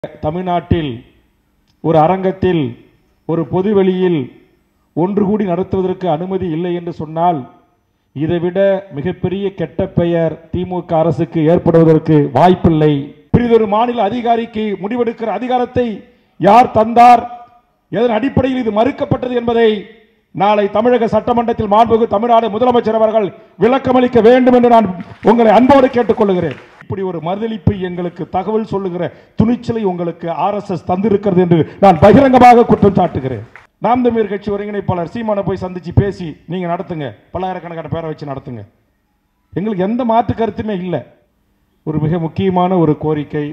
தமிழ்நாட்டில் ஒரு அரங்கத்தில் ஒரு பொதுவெளியில் ஒன்று கூடி நடத்துவதற்கு அனுமதி இல்லை என்று சொன்னால் இதைவிட மிகப்பெரிய கெட்ட பெயர் திமுக அரசுக்கு ஏற்படுவதற்கு வாய்ப்பில்லை பிரிதொரு மாநில அதிகாரிக்கு முடிவெடுக்கிற அதிகாரத்தை யார் தந்தார் எதன் அடிப்படையில் இது மறுக்கப்பட்டது என்பதை நாளை தமிழக சட்டமன்றத்தில் மாண்புமிகு தமிழ்நாடு முதலமைச்சர் அவர்கள் விளக்கமளிக்க வேண்டும் என்று நான் உங்களை அன்போடு கேட்டுக்கொள்கிறேன் இப்படி ஒரு மறுதளிப்பு எங்களுக்கு தகவல் சொல்லுகிற துணிச்சலை உங்களுக்கு ஆர்எஸ்எஸ் தந்திருக்கிறது என்று நான் பகிரங்கமாக குற்றம் சாட்டுகிறேன் நாம் தமிழர் கட்சி ஒருங்கிணைப்பாளர் சீமானை போய் சந்திச்சு பேசி நீங்க நடத்துங்க பல்லாயிரக்கணக்கான பேரை வச்சு நடத்துங்க எங்களுக்கு எந்த மாற்று கருத்துமே இல்லை ஒரு மிக முக்கியமான ஒரு கோரிக்கை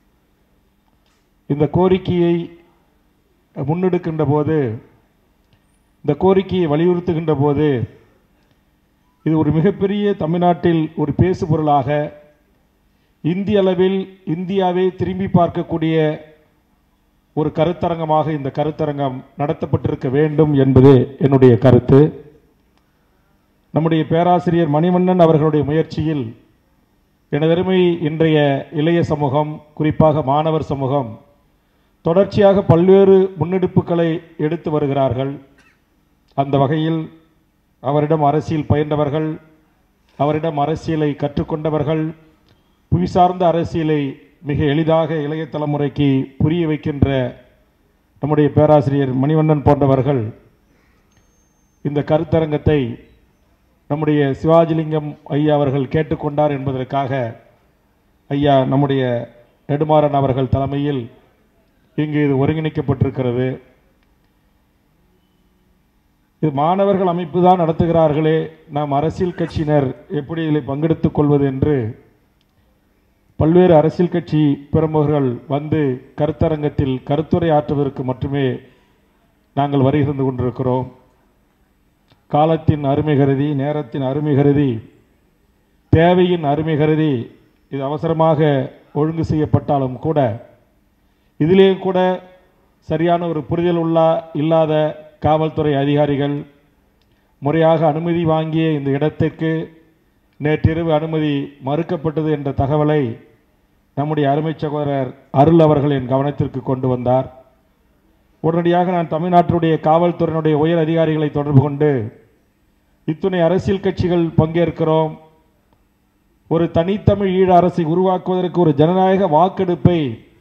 இந்த கோரிக்கையை முன்னெடுக்கின்ற போது இந்த கோரிக்கையை வலியுறுத்துகின்ற போது இது ஒரு மிகப்பெரிய தமிழ்நாட்டில் ஒரு பேசு பொருளாக இந்திய அளவில் இந்தியாவை திரும்பி பார்க்கக்கூடிய ஒரு கருத்தரங்கமாக இந்த கருத்தரங்கம் நடத்தப்பட்டிருக்க வேண்டும் என்பது என்னுடைய கருத்து நம்முடைய பேராசிரியர் மணிவண்ணன் அவர்களுடைய முயற்சியில் எனதருமை இன்றைய இளைய சமூகம் குறிப்பாக மாணவர் சமூகம் தொடர்ச்சியாக பல்வேறு முன்னெடுப்புகளை எடுத்து வருகிறார்கள் அந்த வகையில் அவரிடம் அரசியல் பயின்றவர்கள் அவரிடம் அரசியலை கற்றுக்கொண்டவர்கள் புவிசார்ந்த அரசியலை மிக எளிதாக இளைய தலைமுறைக்கு புரிய வைக்கின்ற நம்முடைய பேராசிரியர் மணிவண்ணன் போன்றவர்கள் இந்த கருத்தரங்கத்தை நம்முடைய சிவாஜிலிங்கம் ஐயா அவர்கள் கேட்டுக்கொண்டார் என்பதற்காக ஐயா நம்முடைய நெடுமாறன் அவர்கள் தலைமையில் இங்கு இது ஒருங்கிணைக்கப்பட்டிருக்கிறது இது மாணவர்கள் அமைப்பு தான் நடத்துகிறார்களே நாம் அரசியல் கட்சியினர் எப்படி இதில் பங்கெடுத்துக் கொள்வது என்று பல்வேறு அரசியல் கட்சி பிரமுகர்கள் வந்து கருத்தரங்கத்தில் கருத்துரை ஆற்றுவதற்கு மட்டுமே நாங்கள் வருகிருந்து கொண்டிருக்கிறோம் காலத்தின் அருமை கருதி நேரத்தின் அருமை கருதி தேவையின் அருமை கருதி இது அவசரமாக ஒழுங்கு செய்யப்பட்டாலும் கூட இதிலே கூட சரியான ஒரு புரிதல் உள்ள இல்லாத காவல்துறை அதிகாரிகள் முறையாக அனுமதி வாங்கிய இந்த இடத்திற்கு நேற்றிரவு அனுமதி மறுக்கப்பட்டது என்ற தகவலை நம்முடைய அருமை சகோதரர் அருள் அவர்கள் என் கவனத்திற்கு கொண்டு வந்தார் உடனடியாக நான் தமிழ்நாட்டினுடைய காவல்துறையினுடைய உயர் அதிகாரிகளை தொடர்பு கொண்டு இத்துணை அரசியல் கட்சிகள் பங்கேற்கிறோம் ஒரு தனித்தமிழ் ஈழ அரசை உருவாக்குவதற்கு ஒரு ஜனநாயக வாக்கெடுப்பை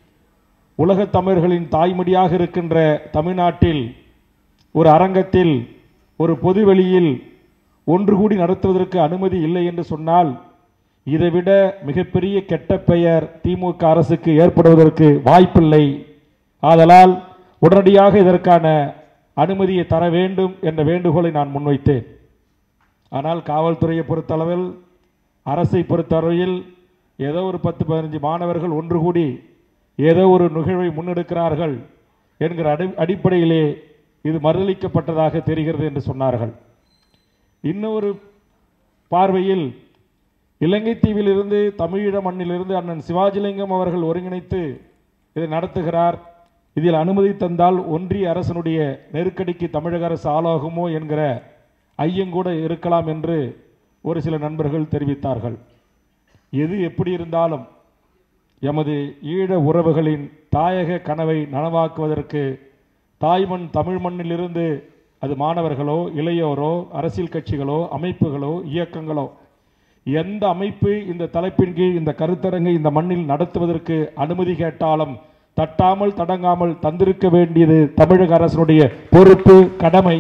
உலகத் தமிழர்களின் தாய்மொழியாக இருக்கின்ற தமிழ்நாட்டில் ஒரு அரங்கத்தில் ஒரு பொதுவெளியில் ஒன்று கூடி நடத்துவதற்கு அனுமதி இல்லை என்று சொன்னால் இதைவிட மிகப்பெரிய கெட்ட பெயர் திமுக அரசுக்கு ஏற்படுவதற்கு வாய்ப்பில்லை ஆதலால் உடனடியாக இதற்கான அனுமதியை தர வேண்டும் என்ற வேண்டுகோளை நான் முன்வைத்தேன் ஆனால் காவல்துறையை பொறுத்தளவில் அரசை பொறுத்தளவில் ஏதோ ஒரு பத்து பதினஞ்சு மாணவர்கள் ஒன்று கூடி ஏதோ ஒரு நிகழ்வை முன்னெடுக்கிறார்கள் என்கிற அடி அடிப்படையிலே இது மறுதளிக்கப்பட்டதாக தெரிகிறது என்று சொன்னார்கள் இன்னொரு பார்வையில் இலங்கை தீவிலிருந்து தமிழீழ மண்ணிலிருந்து அண்ணன் சிவாஜிலிங்கம் அவர்கள் ஒருங்கிணைத்து இதை நடத்துகிறார் இதில் அனுமதி தந்தால் ஒன்றிய அரசனுடைய நெருக்கடிக்கு தமிழக அரசு ஆளாகுமோ என்கிற ஐயங்கூட இருக்கலாம் என்று ஒரு சில நண்பர்கள் தெரிவித்தார்கள் எது எப்படி இருந்தாலும் எமது ஈழ உறவுகளின் தாயக கனவை நனவாக்குவதற்கு தாய்மண் தமிழ் மண்ணிலிருந்து அது மாணவர்களோ இளையோரோ அரசியல் கட்சிகளோ அமைப்புகளோ இயக்கங்களோ எந்த அமைப்பு இந்த தலைப்பின் கீழ் இந்த கருத்தரங்கை இந்த மண்ணில் நடத்துவதற்கு அனுமதி கேட்டாலும் தட்டாமல் தடங்காமல் தந்திருக்க வேண்டியது தமிழக அரசனுடைய பொறுப்பு கடமை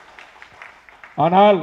ஆனால்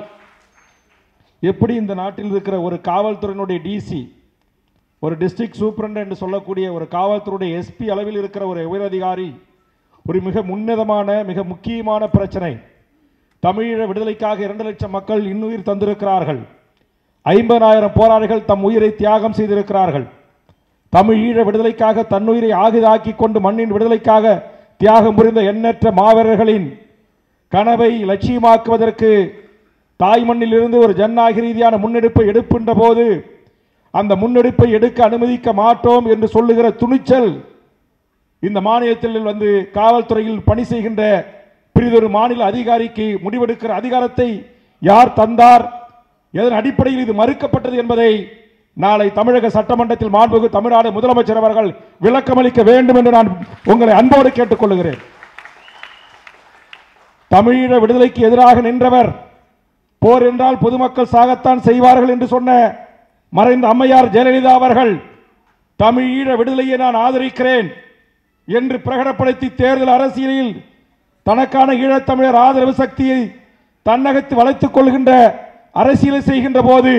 எப்படி இந்த நாட்டில் இருக்கிற ஒரு காவல்துறையினுடைய டிசி ஒரு டிஸ்ட்ரிக்ட் சூப்பரண்ட் என்று சொல்லக்கூடிய ஒரு காவல்துறையுடைய எஸ்பி அளவில் இருக்கிற ஒரு உயரதிகாரி ஒரு மிக முன்னிதமான மிக முக்கியமான பிரச்சனை தமிழீழ விடுதலைக்காக இரண்டு லட்சம் மக்கள் இன்னுயிர் தந்திருக்கிறார்கள் ஐம்பதாயிரம் போராளிகள் தம் உயிரை தியாகம் செய்திருக்கிறார்கள் தமிழ் ஈழ விடுதலைக்காக தன்னுயிரை ஆகுதாக்கி கொண்டு மண்ணின் விடுதலைக்காக தியாகம் புரிந்த எண்ணற்ற மாவீரர்களின் கனவை லட்சியமாக்குவதற்கு தாய் மண்ணிலிருந்து ஒரு ஜனநாயக ரீதியான முன்னெடுப்பை எடுக்கின்ற போது அந்த முன்னெடுப்பை எடுக்க அனுமதிக்க மாட்டோம் என்று சொல்லுகிற துணிச்சல் இந்த மாநிலத்தில் வந்து காவல்துறையில் பணி செய்கின்ற பிரிதொரு மாநில அதிகாரிக்கு முடிவெடுக்கிற அதிகாரத்தை யார் தந்தார் எதன் அடிப்படையில் இது மறுக்கப்பட்டது என்பதை நாளை தமிழக சட்டமன்றத்தில் மாண்புமிகு தமிழ்நாடு முதலமைச்சர் அவர்கள் விளக்கமளிக்க வேண்டும் என்று நான் உங்களை அன்போடு கேட்டுக்கொள்கிறேன் தமிழீழ விடுதலைக்கு எதிராக நின்றவர் போர் என்றால் பொதுமக்கள் சாகத்தான் செய்வார்கள் என்று சொன்ன மறைந்த அம்மையார் ஜெயலலிதா அவர்கள் தமிழீழ விடுதலையை நான் ஆதரிக்கிறேன் என்று பிரகடப்படுத்தி தேர்தல் அரசியலில் தனக்கான ஈழத்தமிழர் ஆதரவு சக்தியை தன்னகத்து வளைத்துக் கொள்கின்ற அரசியலை செய்கின்ற போது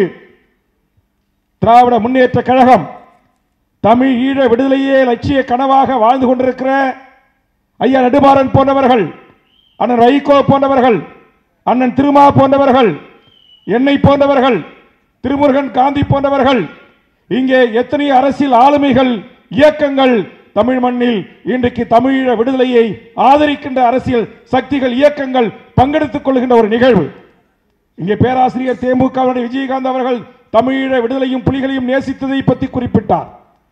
திராவிட முன்னேற்ற கழகம் தமிழ் ஈழ விடுதலையே லட்சிய கனவாக வாழ்ந்து கொண்டிருக்கிற ஐயா நெடுமாறன் போன்றவர்கள் அண்ணன் வைகோ போன்றவர்கள் அண்ணன் திருமா போன்றவர்கள் என்னை போன்றவர்கள் திருமுருகன் காந்தி போன்றவர்கள் இங்கே எத்தனை அரசியல் ஆளுமைகள் இயக்கங்கள் தமிழ் மண்ணில் இன்றைக்கு தமிழீழ விடுதலையை ஆதரிக்கின்ற அரசியல் சக்திகள் இயக்கங்கள் பங்கெடுத்துக் கொள்கின்ற ஒரு நிகழ்வு இங்கே பேராசிரியர் தேமுகவினுடைய விஜயகாந்த் அவர்கள் தமிழீழ விடுதலையும் புலிகளையும் நேசித்ததை பற்றி குறிப்பிட்டார்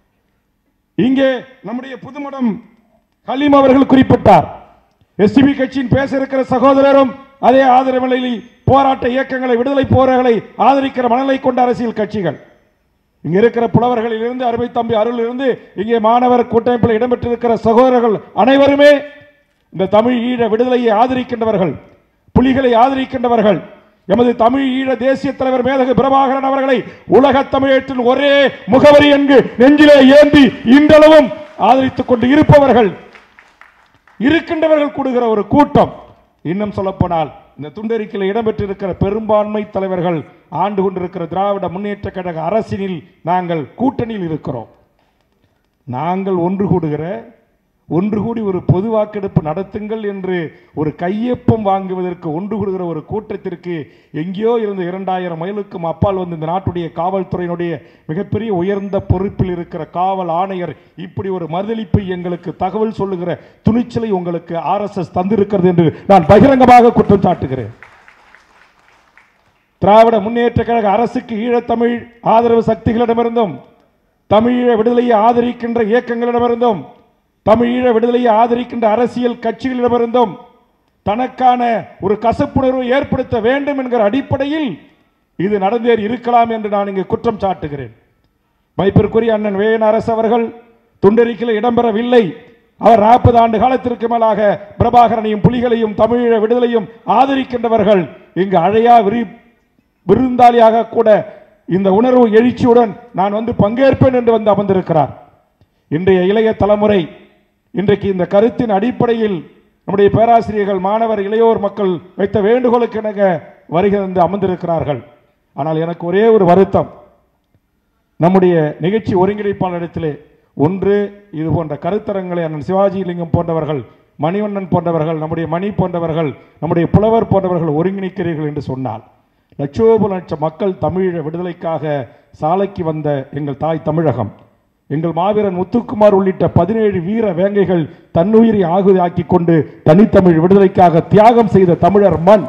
இங்கே நம்முடைய புதுமடம் ஹலீம் அவர்கள் குறிப்பிட்டார் எஸ்டிபி கட்சியின் பேச இருக்கிற சகோதரரும் அதே ஆதரவு நிலையில் போராட்ட இயக்கங்களை விடுதலை போராட்டங்களை ஆதரிக்கிற மனநிலை கொண்ட அரசியல் கட்சிகள் இங்க இருக்கிற புலவர்களில் இருந்து அருமை தம்பி அருள் இருந்து இங்கே மாணவர் கூட்டமைப்பில் இடம்பெற்றிருக்கிற சகோதரர்கள் அனைவருமே இந்த தமிழ் ஈழ விடுதலையை ஆதரிக்கின்றவர்கள் புலிகளை ஆதரிக்கின்றவர்கள் எமது தமிழ் ஈழ தேசிய தலைவர் மேதகு பிரபாகரன் அவர்களை உலக தமிழகத்தின் ஒரே முகவரி என்று நெஞ்சிலே ஏந்தி இன்றளவும் ஆதரித்துக் கொண்டு இருப்பவர்கள் இருக்கின்றவர்கள் கூடுகிற ஒரு கூட்டம் இன்னும் சொல்லப்போனால் இந்த துண்டறிக்கையில் இடம்பெற்றிருக்கிற பெரும்பான்மை தலைவர்கள் ஆண்டு கொண்டிருக்கிற திராவிட முன்னேற்ற கழக அரசினில் நாங்கள் கூட்டணியில் இருக்கிறோம் நாங்கள் ஒன்று கூடுகிற ஒன்று கூடி ஒரு பொது வாக்கெடுப்பு நடத்துங்கள் என்று ஒரு கையொப்பம் வாங்குவதற்கு ஒன்று கூடுகிற ஒரு கூட்டத்திற்கு எங்கேயோ இருந்த இரண்டாயிரம் மைலுக்கும் அப்பால் வந்து இந்த நாட்டுடைய காவல்துறையினுடைய மிகப்பெரிய உயர்ந்த பொறுப்பில் இருக்கிற காவல் ஆணையர் இப்படி ஒரு மறுதளிப்பை எங்களுக்கு தகவல் சொல்லுகிற துணிச்சலை உங்களுக்கு ஆர்எஸ்எஸ் தந்திருக்கிறது என்று நான் பகிரங்கமாக குற்றம் சாட்டுகிறேன் திராவிட முன்னேற்ற கழக அரசுக்கு ஈழத்தமிழ் ஆதரவு சக்திகளிடமிருந்தும் தமிழீழ விடுதலையை ஆதரிக்கின்ற இயக்கங்களிடமிருந்தும் தமிழீழ விடுதலையை ஆதரிக்கின்ற அரசியல் கட்சிகளிடமிருந்தும் தனக்கான ஒரு கசப்புணர்வு ஏற்படுத்த வேண்டும் என்கிற அடிப்படையில் இது நடந்தேறி இருக்கலாம் என்று நான் இங்கு குற்றம் சாட்டுகிறேன் மைப்பிற்குரிய அண்ணன் வேயன் அரசு அவர்கள் துண்டறிக்கையில் இடம்பெறவில்லை அவர் நாற்பது ஆண்டு காலத்திற்கு மேலாக பிரபாகரனையும் புலிகளையும் தமிழீழ விடுதலையும் ஆதரிக்கின்றவர்கள் இங்கு அழையா விரி விருந்தாளியாக கூட இந்த உணர்வு எழுச்சியுடன் நான் வந்து பங்கேற்பேன் என்று வந்து அமர்ந்திருக்கிறார் இன்றைய இளைய தலைமுறை இன்றைக்கு இந்த கருத்தின் அடிப்படையில் நம்முடைய பேராசிரியர்கள் மாணவர் இளையோர் மக்கள் வைத்த வேண்டுகோளுக்கு இணங்க வருகை வந்து அமர்ந்திருக்கிறார்கள் ஆனால் எனக்கு ஒரே ஒரு வருத்தம் நம்முடைய நிகழ்ச்சி ஒருங்கிணைப்பாளரிடத்திலே ஒன்று இது போன்ற கருத்தரங்களை அண்ணன் சிவாஜி லிங்கம் போன்றவர்கள் மணிவண்ணன் போன்றவர்கள் நம்முடைய மணி போன்றவர்கள் நம்முடைய புலவர் போன்றவர்கள் ஒருங்கிணைக்கிறீர்கள் என்று சொன்னால் லட்சோப லட்சம் மக்கள் தமிழீழ விடுதலைக்காக சாலைக்கு வந்த எங்கள் தாய் தமிழகம் எங்கள் மாவீரன் முத்துக்குமார் உள்ளிட்ட பதினேழு வீர வேங்கைகள் தன்னுயிரை ஆகுதியாக்கி கொண்டு தனித்தமிழ் விடுதலைக்காக தியாகம் செய்த தமிழர் மண்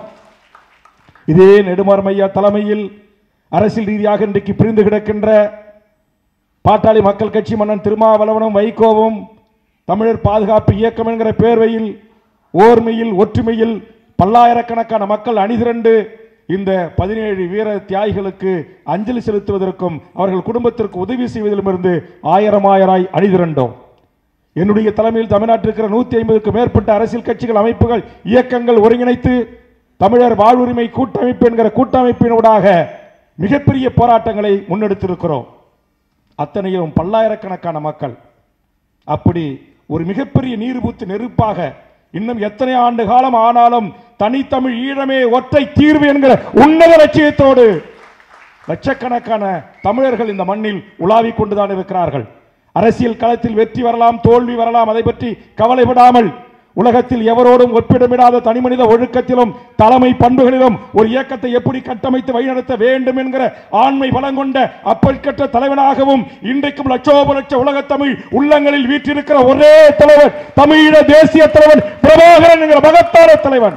இதே நெடுமாறமையா தலைமையில் அரசியல் ரீதியாக இன்றைக்கு பிரிந்து கிடக்கின்ற பாட்டாளி மக்கள் கட்சி மன்னன் திருமாவளவனும் வைகோவும் தமிழர் பாதுகாப்பு இயக்கம் என்கிற பேர்வையில் ஓர்மையில் ஒற்றுமையில் பல்லாயிரக்கணக்கான மக்கள் அணிதிரண்டு இந்த பதினேழு வீர தியாகிகளுக்கு அஞ்சலி செலுத்துவதற்கும் அவர்கள் குடும்பத்திற்கு உதவி செய்வதிலுமிருந்து ஆயிரம் ஆயிராய் அணிதிரண்டோம் என்னுடைய தலைமையில் தமிழ்நாட்டில் இருக்கிற நூத்தி ஐம்பதுக்கும் மேற்பட்ட அரசியல் கட்சிகள் அமைப்புகள் இயக்கங்கள் ஒருங்கிணைத்து தமிழர் வாழ்வுரிமை கூட்டமைப்பு என்கிற கூட்டமைப்பினூடாக மிகப்பெரிய போராட்டங்களை முன்னெடுத்திருக்கிறோம் அத்தனையும் பல்லாயிரக்கணக்கான மக்கள் அப்படி ஒரு மிகப்பெரிய நீர்பூத்து நெருப்பாக இன்னும் எத்தனை ஆண்டு காலம் ஆனாலும் தனித்தமிழ் ஈழமே ஒற்றை தீர்வு என்கிற உன்னத லட்சியத்தோடு லட்சக்கணக்கான தமிழர்கள் இந்த மண்ணில் உலாவிக் கொண்டுதான் இருக்கிறார்கள் அரசியல் களத்தில் வெற்றி வரலாம் தோல்வி வரலாம் அதை பற்றி கவலைப்படாமல் உலகத்தில் எவரோடும் ஒப்பிடமிடாத தனிமனித ஒழுக்கத்திலும் தலைமை பண்புகளிலும் ஒரு இயக்கத்தை எப்படி கட்டமைத்து வழிநடத்த வேண்டும் என்கிற ஆண்மை பலங்கொண்ட அப்பற்கற்ற தலைவனாகவும் இன்றைக்கும் லட்சோப லட்ச உலகத் தமிழ் உள்ளங்களில் வீற்றிருக்கிற ஒரே தலைவர் தமிழீழ தேசிய தலைவன் பிரபாகரன் என்கிற மகத்தான தலைவன்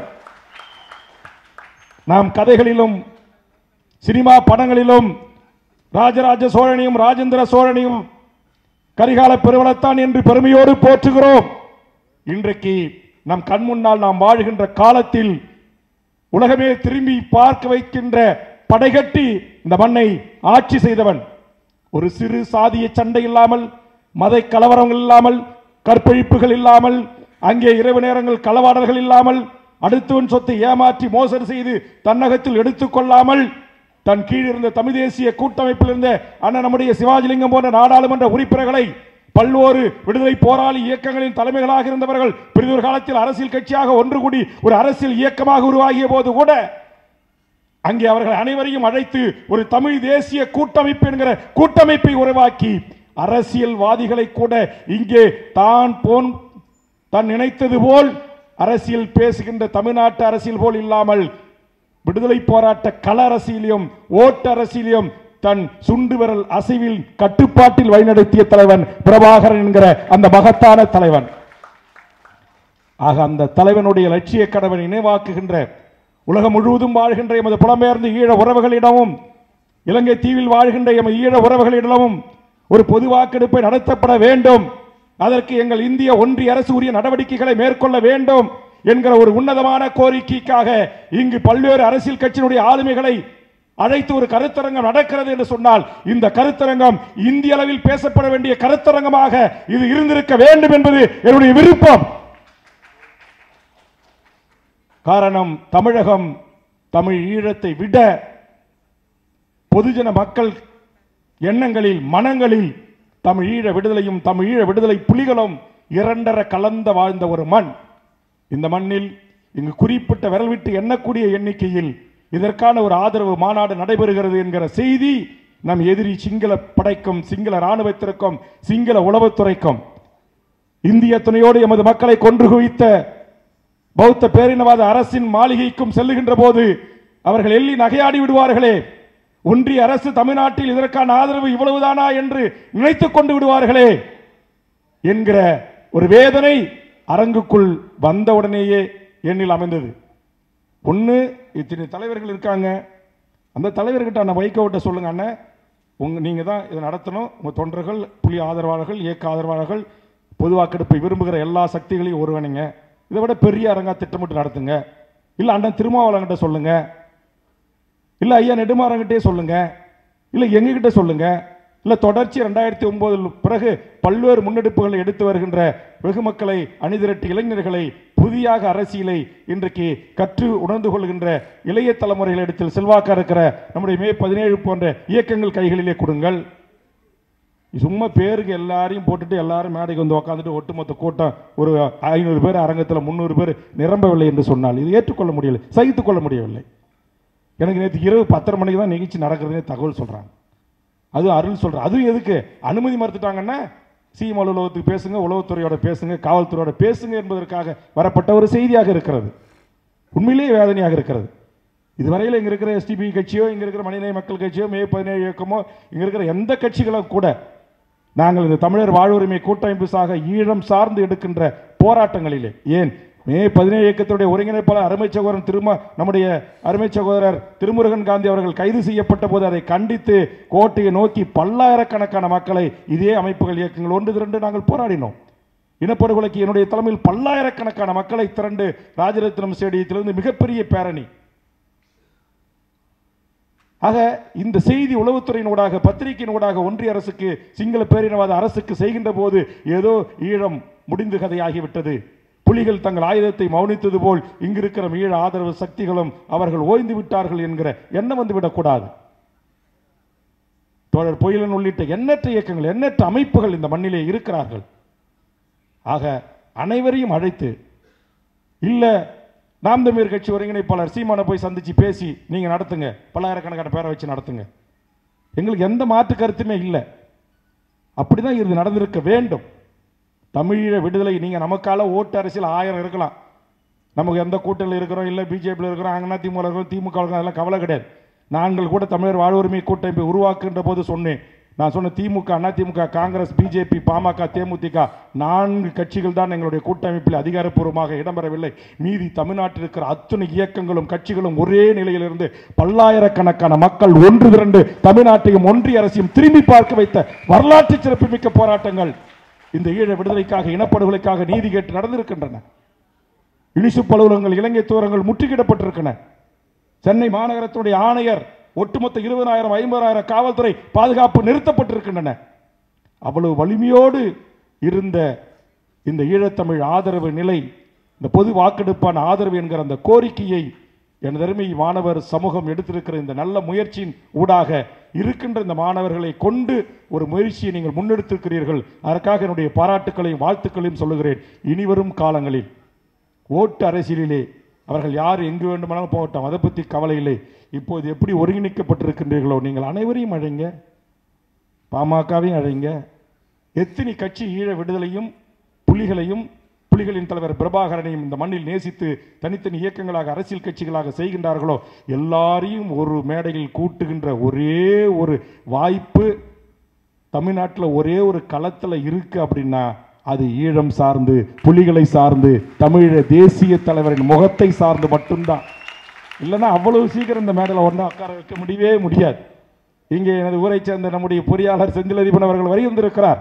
நாம் கதைகளிலும் சினிமா படங்களிலும் ராஜராஜ சோழனையும் ராஜேந்திர சோழனையும் கரிகால பெருவளத்தான் என்று பெருமையோடு போற்றுகிறோம் இன்றைக்கு நம் கண் முன்னால் நாம் வாழ்கின்ற காலத்தில் உலகமே திரும்பி பார்க்க வைக்கின்ற படைகட்டி இந்த மண்ணை ஆட்சி செய்தவன் ஒரு சிறு சாதிய சண்டை இல்லாமல் மத கலவரங்கள் இல்லாமல் கற்பழிப்புகள் இல்லாமல் அங்கே இரவு நேரங்கள் களவாடல்கள் இல்லாமல் அடுத்தவன் சொத்தை ஏமாற்றி மோசடி செய்து தன்னகத்தில் எடுத்துக் கொள்ளாமல் தன் கீழ் இருந்த தமிழ் தேசிய கூட்டமைப்பில் இருந்த அண்ணன் நம்முடைய சிவாஜிலிங்கம் போன்ற நாடாளுமன்ற உறுப்பினர்களை பல்வேறு விடுதலை போராளி இயக்கங்களின் தலைமைகளாக இருந்தவர்கள் பிரிதொரு காலத்தில் அரசியல் கட்சியாக ஒன்று கூடி ஒரு அரசியல் இயக்கமாக உருவாகிய போது கூட அங்கே அவர்கள் அனைவரையும் அழைத்து ஒரு தமிழ் தேசிய கூட்டமைப்பு என்கிற கூட்டமைப்பை உருவாக்கி அரசியல்வாதிகளை கூட இங்கே தான் போன் தான் நினைத்தது போல் அரசியல் பேசுகின்ற தமிழ்நாட்டு அரசியல் போல் இல்லாமல் விடுதலை போராட்ட கள அரசியலையும் ஓட்டு அரசியலையும் தன் சுண்டு விரல் அசைவில் கட்டுப்பாட்டில் வழிநடத்திய தலைவன் பிரபாகரன் என்கிற அந்த மகத்தான தலைவன் ஆக அந்த தலைவனுடைய லட்சிய கடவை நினைவாக்குகின்ற உலகம் முழுவதும் வாழ்கின்ற எமது புலம்பெயர்ந்த ஈழ உறவுகளிடமும் இலங்கை தீவில் வாழ்கின்ற எமது ஈழ உறவுகளிடமும் ஒரு பொது வாக்கெடுப்பை நடத்தப்பட வேண்டும் அதற்கு எங்கள் இந்திய ஒன்றிய அரசு உரிய நடவடிக்கைகளை மேற்கொள்ள வேண்டும் என்கிற ஒரு உன்னதமான கோரிக்கைக்காக இங்கு பல்வேறு அரசியல் கட்சியினுடைய ஆளுமைகளை அழைத்து ஒரு கருத்தரங்கம் நடக்கிறது என்று சொன்னால் இந்த கருத்தரங்கம் இந்திய அளவில் பேசப்பட வேண்டிய கருத்தரங்கமாக இது இருந்திருக்க வேண்டும் என்பது என்னுடைய விருப்பம் காரணம் தமிழகம் தமிழ் ஈழத்தை விட பொதுஜன மக்கள் எண்ணங்களில் மனங்களில் தமிழ் ஈழ விடுதலையும் தமிழ் ஈழ விடுதலை புலிகளும் இரண்டர கலந்த வாழ்ந்த ஒரு மண் இந்த மண்ணில் இங்கு குறிப்பிட்ட விரல் விட்டு எண்ணக்கூடிய எண்ணிக்கையில் இதற்கான ஒரு ஆதரவு மாநாடு நடைபெறுகிறது என்கிற செய்தி நம் எதிரி சிங்கள படைக்கும் சிங்கள ராணுவத்திற்கும் சிங்கள உளவுத்துறைக்கும் இந்திய துணையோடு எமது மக்களை கொன்று குவித்த பௌத்த பேரினவாத அரசின் மாளிகைக்கும் செல்லுகின்ற போது அவர்கள் எள்ளி நகையாடி விடுவார்களே ஒன்றிய அரசு தமிழ்நாட்டில் இதற்கான ஆதரவு இவ்வளவுதானா என்று நினைத்துக் கொண்டு விடுவார்களே என்கிற ஒரு வேதனை அரங்குக்குள் வந்தவுடனேயே எண்ணில் அமைந்தது ஒன்று இத்தனை தலைவர்கள் இருக்காங்க அந்த தலைவர்கிட்ட அண்ணன் வைகோவிட்ட சொல்லுங்க அண்ணன் உங்க நீங்க தான் இதை நடத்தணும் உங்க தொண்டர்கள் புலி ஆதரவாளர்கள் இயக்க ஆதரவாளர்கள் பொது வாக்கெடுப்பை விரும்புகிற எல்லா சக்திகளையும் ஒருவனுங்க இதை விட பெரிய அரங்கா திட்டமிட்டு நடத்துங்க இல்ல அண்ணன் திருமாவளவன்கிட்ட சொல்லுங்க இல்ல ஐயா நெடுமாறங்கிட்டே சொல்லுங்க இல்ல எங்ககிட்ட சொல்லுங்க இல்ல தொடர்ச்சி ரெண்டாயிரத்தி ஒன்பதில் பிறகு பல்வேறு முன்னெடுப்புகளை எடுத்து வருகின்ற வெகு மக்களை அணிதிரட்டி இளைஞர்களை புதியாக அரசியலை இன்றைக்கு கற்று உணர்ந்து கொள்கின்ற இளைய தலைமுறைகளிடத்தில் செல்வாக்கா இருக்கிற நம்முடைய மே பதினேழு போன்ற இயக்கங்கள் கைகளிலே கொடுங்கள் சும்மா பேருக்கு எல்லாரையும் போட்டுட்டு எல்லாரும் மேடைக்கு வந்து உட்காந்துட்டு ஒட்டுமொத்த கூட்டம் ஒரு ஐநூறு பேர் அரங்கத்தில் முந்நூறு பேர் நிரம்பவில்லை என்று சொன்னால் இது ஏற்றுக்கொள்ள முடியலை சகித்துக் கொள்ள முடியவில்லை எனக்கு நேற்று இரவு பத்தரை மணிக்கு தான் நிகழ்ச்சி நடக்கிறதுனே தகவல் சொல்றாங்க அது அருள் சொல்ற அதுவும் எதுக்கு அனுமதி மறுத்துட்டாங்கன்னா சிஎம் அலுவலகத்துக்கு பேசுங்க உளவுத்துறையோட பேசுங்க காவல்துறையோட பேசுங்க என்பதற்காக வரப்பட்ட ஒரு செய்தியாக இருக்கிறது உண்மையிலேயே வேதனையாக இருக்கிறது இதுவரையில் இங்க இருக்கிற எஸ்டிபி கட்சியோ இங்க இருக்கிற மனிதநேய மக்கள் கட்சியோ மே பதினேழு இயக்கமோ இங்க இருக்கிற எந்த கட்சிகளும் கூட நாங்கள் இந்த தமிழர் வாழ்வுரிமை கூட்டமைப்பு சாக ஈழம் சார்ந்து எடுக்கின்ற போராட்டங்களிலே ஏன் மே பதினேழு இயக்கத்துடைய ஒருங்கிணைப்பாளர் அருமை சகோதரன் திரும நம்முடைய அருமை சகோதரர் திருமுருகன் காந்தி அவர்கள் கைது செய்யப்பட்ட போது அதை கண்டித்து கோட்டையை நோக்கி பல்லாயிரக்கணக்கான மக்களை இதே அமைப்புகள் இயக்கங்கள் ஒன்று திரண்டு நாங்கள் போராடினோம் இனப்படுகொலைக்கு என்னுடைய தலைமையில் பல்லாயிரக்கணக்கான மக்களை திரண்டு ராஜரத்னம் ஸ்டேடியத்திலிருந்து மிகப்பெரிய பேரணி ஆக இந்த செய்தி உளவுத்துறையினூடாக பத்திரிகையினூடாக ஒன்றிய அரசுக்கு சிங்கள பேரினவாத அரசுக்கு செய்கின்ற போது ஏதோ ஈழம் முடிந்து கதையாகிவிட்டது புலிகள் தங்கள் ஆயுதத்தை மௌனித்தது போல் இங்கிருக்கிற ஈழ ஆதரவு சக்திகளும் அவர்கள் ஓய்ந்து விட்டார்கள் என்கிற எண்ணம் வந்து விடக்கூடாது தோழர் பொயிலன் உள்ளிட்ட எண்ணற்ற இயக்கங்கள் எண்ணற்ற அமைப்புகள் இந்த மண்ணிலே இருக்கிறார்கள் ஆக அனைவரையும் அழைத்து இல்ல நாம் தமிழர் கட்சி ஒருங்கிணைப்பாளர் சீமானை போய் சந்திச்சு பேசி நீங்க நடத்துங்க பல்லாயிரக்கணக்கான பேரை வச்சு நடத்துங்க எங்களுக்கு எந்த மாற்று கருத்துமே இல்லை அப்படிதான் இது நடந்திருக்க வேண்டும் தமிழீழ விடுதலை நீங்க நமக்கால ஓட்டு அரசியல் ஆயிரம் இருக்கலாம் நமக்கு எந்த கூட்டணியில் இருக்கிறோம் இல்லை பிஜேபியில் இருக்கிறோம் அங்கே திமுக இருக்கிறோம் திமுக இருக்கிறோம் அதெல்லாம் கவலை கிடையாது நாங்கள் கூட தமிழர் வாழ்வுரிமை கூட்டமைப்பை உருவாக்குகின்ற போது சொன்னேன் நான் சொன்ன திமுக அண்ணா திமுக காங்கிரஸ் பிஜேபி பாமக தேமுதிக நான்கு கட்சிகள் தான் எங்களுடைய கூட்டமைப்பில் அதிகாரப்பூர்வமாக இடம்பெறவில்லை மீதி தமிழ்நாட்டில் இருக்கிற அத்துணை இயக்கங்களும் கட்சிகளும் ஒரே நிலையிலிருந்து பல்லாயிரக்கணக்கான மக்கள் ஒன்று திரண்டு தமிழ்நாட்டையும் ஒன்றிய அரசையும் திரும்பி பார்க்க வைத்த வரலாற்று சிறப்புமிக்க போராட்டங்கள் இந்த ஈழ விடுதலைக்காக இனப்படுகொலைக்காக நீதி கேட்டு நடந்திருக்கின்றன யுனிசெப் அலுவலகங்கள் இலங்கை தூரங்கள் முற்றுகையிடப்பட்டிருக்கின்றன சென்னை மாநகரத்துடைய ஆணையர் ஒட்டுமொத்த இருபதாயிரம் ஐம்பதாயிரம் காவல்துறை பாதுகாப்பு நிறுத்தப்பட்டிருக்கின்றன அவ்வளவு வலிமையோடு இருந்த இந்த ஈழத்தமிழ் ஆதரவு நிலை இந்த பொது வாக்கெடுப்பான ஆதரவு என்கிற அந்த கோரிக்கையை என் அருமை மாணவர் சமூகம் எடுத்திருக்கிற இந்த நல்ல முயற்சியின் ஊடாக இருக்கின்ற இந்த மாணவர்களை கொண்டு ஒரு முயற்சியை நீங்கள் முன்னெடுத்திருக்கிறீர்கள் அதற்காக என்னுடைய பாராட்டுக்களையும் வாழ்த்துக்களையும் சொல்லுகிறேன் இனிவரும் காலங்களில் ஓட்டு அரசியலிலே அவர்கள் யார் எங்கு வேண்டுமானாலும் போகட்டும் அதை பற்றி கவலை இல்லை இப்போது எப்படி ஒருங்கிணைக்கப்பட்டிருக்கின்றீர்களோ நீங்கள் அனைவரையும் அழைங்க பாமகவையும் அழைங்க எத்தனை கட்சி ஈழ விடுதலையும் புலிகளையும் புலிகளின் தலைவர் பிரபாகரனையும் இந்த மண்ணில் நேசித்து தனித்தனி இயக்கங்களாக அரசியல் கட்சிகளாக செய்கின்றார்களோ எல்லாரையும் ஒரு மேடையில் கூட்டுகின்ற ஒரே ஒரு வாய்ப்பு தமிழ்நாட்டில் ஒரே ஒரு களத்தில் இருக்கு அப்படின்னா அது ஈழம் சார்ந்து புலிகளை சார்ந்து தமிழ தேசிய தலைவரின் முகத்தை சார்ந்து மட்டும்தான் இல்லைன்னா அவ்வளவு சீக்கிரம் இந்த மேடையில் ஒன்றா உட்கார வைக்க முடியவே முடியாது இங்கே எனது ஊரை சேர்ந்த நம்முடைய பொறியாளர் செந்திலதிபன் அவர்கள் வரி வந்திருக்கிறார்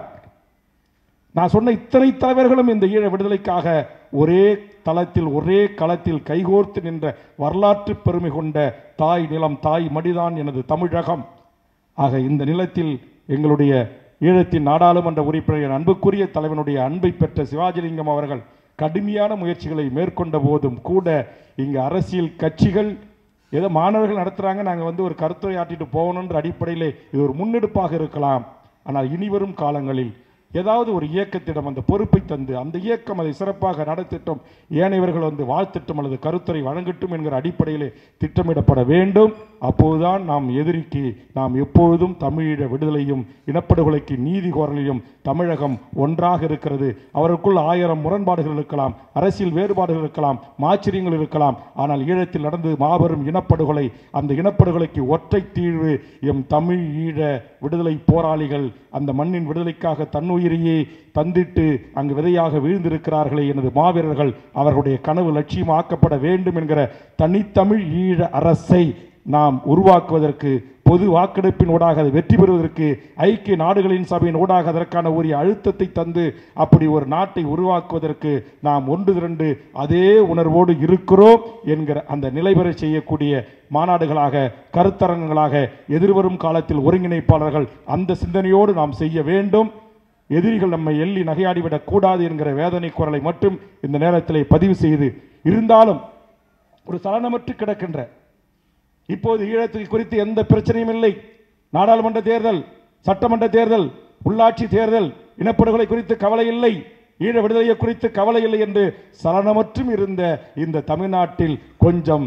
நான் சொன்ன இத்தனை தலைவர்களும் இந்த ஈழ விடுதலைக்காக ஒரே தளத்தில் ஒரே களத்தில் கைகோர்த்து நின்ற வரலாற்று பெருமை கொண்ட தாய் நிலம் தாய் மடிதான் எனது தமிழகம் ஆக இந்த நிலத்தில் எங்களுடைய ஈழத்தின் நாடாளுமன்ற உறுப்பினர் என் அன்புக்குரிய தலைவனுடைய அன்பை பெற்ற சிவாஜிலிங்கம் அவர்கள் கடுமையான முயற்சிகளை மேற்கொண்ட போதும் கூட இங்கு அரசியல் கட்சிகள் ஏதோ மாணவர்கள் நடத்துறாங்க நாங்கள் வந்து ஒரு கருத்துரையாற்றிட்டு போகணுன்ற அடிப்படையிலே இது ஒரு முன்னெடுப்பாக இருக்கலாம் ஆனால் இனிவரும் காலங்களில் ஏதாவது ஒரு இயக்கத்திடம் அந்த பொறுப்பை தந்து அந்த இயக்கம் அதை சிறப்பாக நடத்திட்டும் ஏனையவர்கள் வந்து வாழ்த்திட்டும் அல்லது கருத்துரை வழங்கட்டும் என்கிற அடிப்படையிலே திட்டமிடப்பட வேண்டும் அப்போதுதான் நாம் எதிரிக்கு நாம் எப்பொழுதும் தமிழீழ விடுதலையும் இனப்படுகொலைக்கு நீதி கோரலையும் தமிழகம் ஒன்றாக இருக்கிறது அவருக்குள் ஆயிரம் முரண்பாடுகள் இருக்கலாம் அரசியல் வேறுபாடுகள் இருக்கலாம் மாச்சரியங்கள் இருக்கலாம் ஆனால் ஈழத்தில் நடந்து மாபெரும் இனப்படுகொலை அந்த இனப்படுகொலைக்கு ஒற்றை தீர்வு எம் தமிழ் ஈழ விடுதலை போராளிகள் அந்த மண்ணின் விடுதலைக்காக தன்னுயிரையே தந்திட்டு அங்கு விதையாக வீழ்ந்திருக்கிறார்களே எனது மாவீரர்கள் அவர்களுடைய கனவு லட்சியமாக்கப்பட வேண்டும் என்கிற தனித்தமிழ் ஈழ அரசை நாம் உருவாக்குவதற்கு பொது வாக்கெடுப்பின் ஊடாக அதை வெற்றி பெறுவதற்கு ஐக்கிய நாடுகளின் சபையின் ஊடாக அதற்கான உரிய அழுத்தத்தை தந்து அப்படி ஒரு நாட்டை உருவாக்குவதற்கு நாம் ஒன்று திரண்டு அதே உணர்வோடு இருக்கிறோம் என்கிற அந்த நிலை பெற செய்யக்கூடிய மாநாடுகளாக கருத்தரங்கங்களாக எதிர்வரும் காலத்தில் ஒருங்கிணைப்பாளர்கள் அந்த சிந்தனையோடு நாம் செய்ய வேண்டும் எதிரிகள் நம்மை எள்ளி நகையாடிவிடக் கூடாது என்கிற வேதனை குரலை மட்டும் இந்த நேரத்திலே பதிவு செய்து இருந்தாலும் ஒரு சலனமற்று கிடக்கின்ற இப்போது ஈழத்துக்கு குறித்து எந்த பிரச்சனையும் இல்லை நாடாளுமன்ற தேர்தல் சட்டமன்ற தேர்தல் உள்ளாட்சி தேர்தல் இனப்படுகொலை குறித்து கவலை இல்லை ஈழ விடுதலை குறித்து கவலை இல்லை என்று சலனமற்றும் இருந்த இந்த தமிழ்நாட்டில் கொஞ்சம்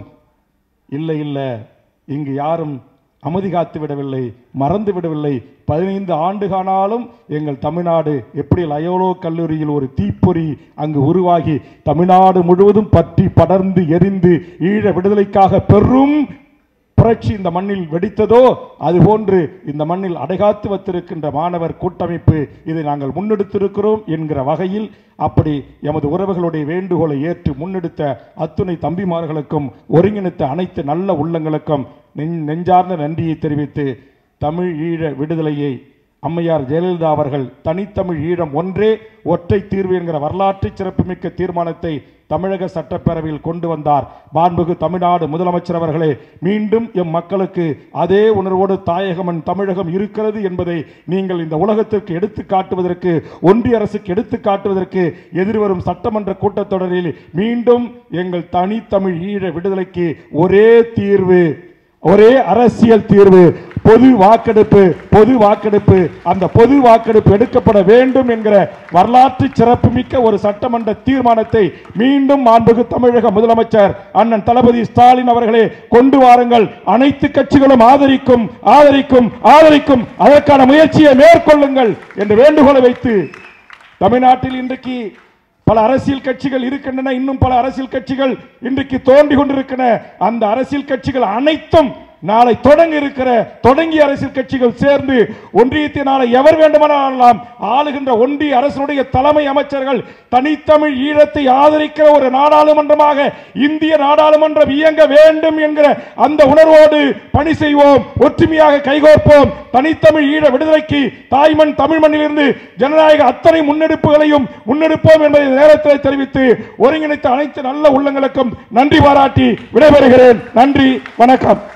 இல்லை இல்லை இங்கு யாரும் அமைதி காத்து விடவில்லை மறந்து விடவில்லை பதினைந்து ஆண்டுகானாலும் எங்கள் தமிழ்நாடு எப்படி லயோலோ கல்லூரியில் ஒரு தீப்பொறி அங்கு உருவாகி தமிழ்நாடு முழுவதும் பற்றி படர்ந்து எரிந்து ஈழ விடுதலைக்காக பெரும் புரட்சி இந்த மண்ணில் வெடித்ததோ அதுபோன்று இந்த மண்ணில் அடைகாத்து வைத்திருக்கின்ற மாணவர் கூட்டமைப்பு இதை நாங்கள் முன்னெடுத்திருக்கிறோம் என்கிற வகையில் அப்படி எமது உறவுகளுடைய வேண்டுகோளை ஏற்று முன்னெடுத்த அத்துணை தம்பிமார்களுக்கும் ஒருங்கிணைத்த அனைத்து நல்ல உள்ளங்களுக்கும் நெஞ் நெஞ்சார்ந்த நன்றியை தெரிவித்து தமிழ் ஈழ விடுதலையை அம்மையார் ஜெயலலிதா அவர்கள் தனித்தமிழ் ஈழம் ஒன்றே ஒற்றை தீர்வு என்கிற வரலாற்று சிறப்புமிக்க தீர்மானத்தை தமிழக சட்டப்பேரவையில் கொண்டு வந்தார் மாண்புகு தமிழ்நாடு முதலமைச்சர் அவர்களே மீண்டும் எம் மக்களுக்கு அதே உணர்வோடு தாயகமன் தமிழகம் இருக்கிறது என்பதை நீங்கள் இந்த உலகத்திற்கு எடுத்து காட்டுவதற்கு ஒன்றிய அரசுக்கு எடுத்து காட்டுவதற்கு எதிர்வரும் சட்டமன்ற கூட்டத்தொடரில் மீண்டும் எங்கள் தனித்தமிழ் ஈழ விடுதலைக்கு ஒரே தீர்வு ஒரே அரசியல் தீர்வு பொது வாக்கெடுப்பு பொது வாக்கெடுப்பு அந்த பொது வாக்கெடுப்பு எடுக்கப்பட வேண்டும் என்கிற வரலாற்று சிறப்புமிக்க ஒரு சட்டமன்ற தீர்மானத்தை மீண்டும் மாண்புகு தமிழக முதலமைச்சர் அண்ணன் தளபதி ஸ்டாலின் அவர்களே கொண்டு வாருங்கள் அனைத்து கட்சிகளும் ஆதரிக்கும் ஆதரிக்கும் ஆதரிக்கும் அதற்கான முயற்சியை மேற்கொள்ளுங்கள் என்று வேண்டுகோளை வைத்து தமிழ்நாட்டில் இன்றைக்கு பல அரசியல் கட்சிகள் இருக்கின்றன இன்னும் பல அரசியல் கட்சிகள் இன்றைக்கு தோன்றி கொண்டிருக்கின்றன அந்த அரசியல் கட்சிகள் அனைத்தும் நாளை தொடங்க இருக்கிற தொடங்கிய அரசியல் கட்சிகள் சேர்ந்து ஒன்றியத்தினால எவர் வேண்டுமானாலும் ஆளுகின்ற ஒன்றிய அரசனுடைய தலைமை அமைச்சர்கள் தனித்தமிழ் ஈழத்தை ஆதரிக்கிற ஒரு நாடாளுமன்றமாக இந்திய நாடாளுமன்றம் இயங்க வேண்டும் என்கிற அந்த உணர்வோடு பணி செய்வோம் ஒற்றுமையாக கைகோர்ப்போம் தனித்தமிழ் ஈழ விடுதலைக்கு தாய்மண் தமிழ் மண்ணிலிருந்து ஜனநாயக அத்தனை முன்னெடுப்புகளையும் முன்னெடுப்போம் என்பதை இந்த நேரத்தில் தெரிவித்து ஒருங்கிணைத்த அனைத்து நல்ல உள்ளங்களுக்கும் நன்றி பாராட்டி விடைபெறுகிறேன் நன்றி வணக்கம்